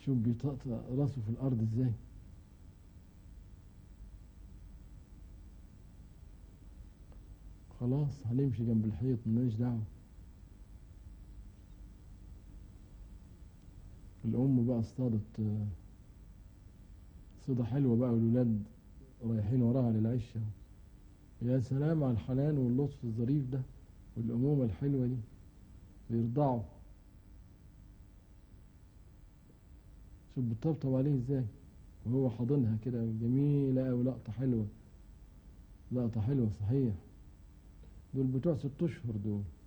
شوف بيطقطق راسه في الأرض ازاي خلاص هنمشي جنب الحيط مالناش دعوة الأم بقى اصطادت آه، صيدة حلوة بقى والولاد رايحين وراها للعشة يا سلام على الحنان واللطف الظريف ده والأمومة الحلوة دي بيرضعوا شوف بتطبطب عليه ازاي وهو حاضنها كده جميلة أوي لقطة حلوة لقطة حلوة صحيح دول بتوع ست أشهر دول